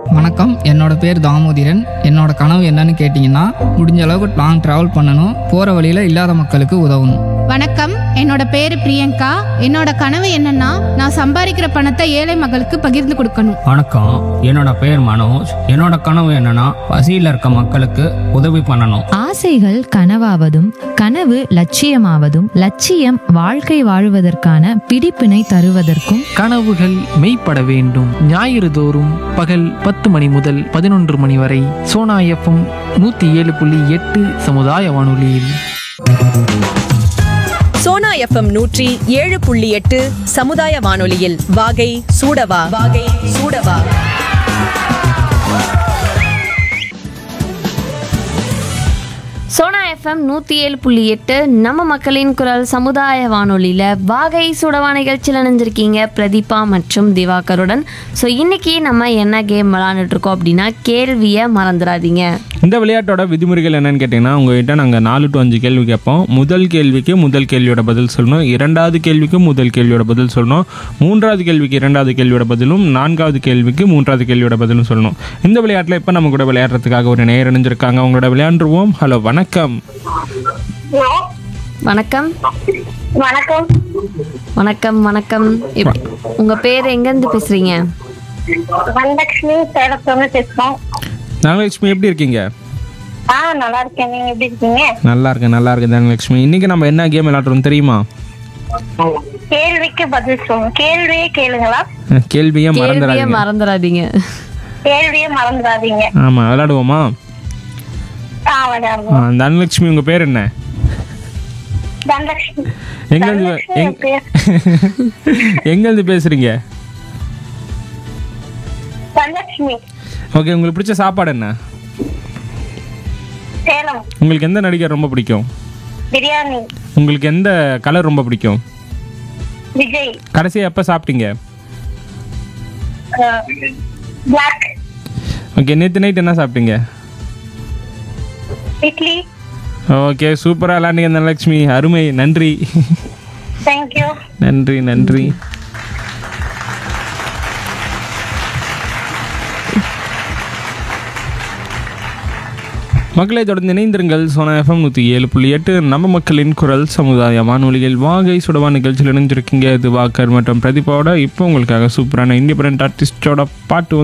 வணக்கம் என்னோட பேர் தாமோதிரன் என்னோட கனவு என்னன்னு கேட்டிங்கன்னா முடிஞ்ச அளவுக்கு லாங் ட்ராவல் பண்ணணும் போகிற வழியில் இல்லாத மக்களுக்கு உதவணும் வணக்கம் என்னோட பேரு பிரியங்கா என்னோட கனவு என்னன்னா நான் சம்பாதிக்கிற பணத்தை ஏழை மக்களுக்கு பகிர்ந்து கொடுக்கணும் வணக்கம் என்னோட பேர் மனோஜ் என்னோட கனவு என்னன்னா பசியில் இருக்க மக்களுக்கு உதவி பண்ணணும் ஆசைகள் கனவாவதும் கனவு லட்சியமாவதும் லட்சியம் வாழ்க்கை வாழுவதற்கான பிடிப்பினை தருவதற்கும் கனவுகள் மெய்ப்பட வேண்டும் ஞாயிறு தோறும் பகல் பத்து மணி முதல் பதினொன்று மணி வரை சோனா எஃப்எம் நூற்றி ஏழு புள்ளி எட்டு சமுதாய வானொலியில் சோனா எஃப்எம் நூற்றி ஏழு புள்ளி எட்டு சமுதாய வானொலியில் வாகை சூடவா வாகை சூடவா சோனா எஃப்எம் நூற்றி ஏழு புள்ளி எட்டு நம்ம மக்களின் குரல் சமுதாய வானொலியில் வாகை சுடவா நிகழ்ச்சியில் இணைஞ்சிருக்கீங்க பிரதீபா மற்றும் திவாகருடன் ஸோ இன்னைக்கு நம்ம என்ன கேம் விளாண்டுட்டு இருக்கோம் அப்படின்னா கேள்வியை மறந்துடாதீங்க இந்த விளையாட்டோட விதிமுறைகள் என்னன்னு கேட்டிங்கன்னா உங்ககிட்ட நாங்கள் நாலு டு அஞ்சு கேள்வி கேட்போம் முதல் கேள்விக்கு முதல் கேள்வியோட பதில் சொல்லணும் இரண்டாவது கேள்விக்கு முதல் கேள்வியோட பதில் சொல்லணும் மூன்றாவது கேள்விக்கு இரண்டாவது கேள்வியோட பதிலும் நான்காவது கேள்விக்கு மூன்றாவது கேள்வியோட பதிலும் சொல்லணும் இந்த விளையாட்டில் இப்போ நம்ம கூட விளையாடுறதுக்காக ஒரு நேர் இணைஞ்சிருக்காங்க அவங்களோட விளையாண்டுருவோம் ஹலோ வணக்கம் வணக்கம் வணக்கம் வணக்கம் வணக்கம் எப்படி உங்கள் பேர் எங்கேருந்து பேசுகிறீங்க வரலட்சுமி சேலத்துல பேசுறோம் தனலட்சுமி எப்படி இருக்கீங்க ஆ நல்லா இருக்கேன் நீங்க எப்படி இருக்கீங்க நல்லா இருக்கேன் நல்லா இருக்கேன் தனலட்சுமி இன்னைக்கு நம்ம என்ன கேம் விளையாடுறோம் தெரியுமா கேள்விக்கு பதில் சொல்லுங்க கேள்வியே கேளுங்களா கேள்வியே கேள்வியை மறந்துடாதீங்க மறந்துடாதீங்க கேள்வியே மறந்துடாதீங்க ஆமாம் விளையாடுவோமா ஆ ஆ, விளையாடுவோம் தனலட்சுமி உங்கள் பேர் என்ன தனலட்சுமி எங்கேருந்து தனலட்சுமி எங்- பேர். எங்கேருந்து பேசுறீங்க தனலட்சுமி ஓகே உங்களுக்கு பிடிச்ச சாப்பாடு என்ன சேலம் உங்களுக்கு எந்த நடிகர் ரொம்ப பிடிக்கும் பிரியாணி உங்களுக்கு எந்த கலர் ரொம்ப பிடிக்கும் விஜய் கடைசியாக எப்போ சாப்பிட்டீங்க பிளாக் ஓகே நேற்று நைட் என்ன சாப்பிட்டீங்க இட்லி ஓகே சூப்பராக விளாண்டிங்க தனலட்சுமி அருமை நன்றி தேங்க்யூ நன்றி நன்றி மக்களை தொடர்ந்து இணைந்திருங்கள் சோனா எஃப்எம் நூற்றி ஏழு புள்ளி எட்டு நம்ம மக்களின் குரல் சமுதாய வானொலியில் வாகை சுடவா நிகழ்ச்சியில் இணைஞ்சிருக்கீங்க இது வாக்கர் மற்றும் பிரதீபாவோட இப்போ உங்களுக்காக சூப்பரான இண்டிபெண்ட் ஆர்டிஸ்டோட பாட்டு வந்து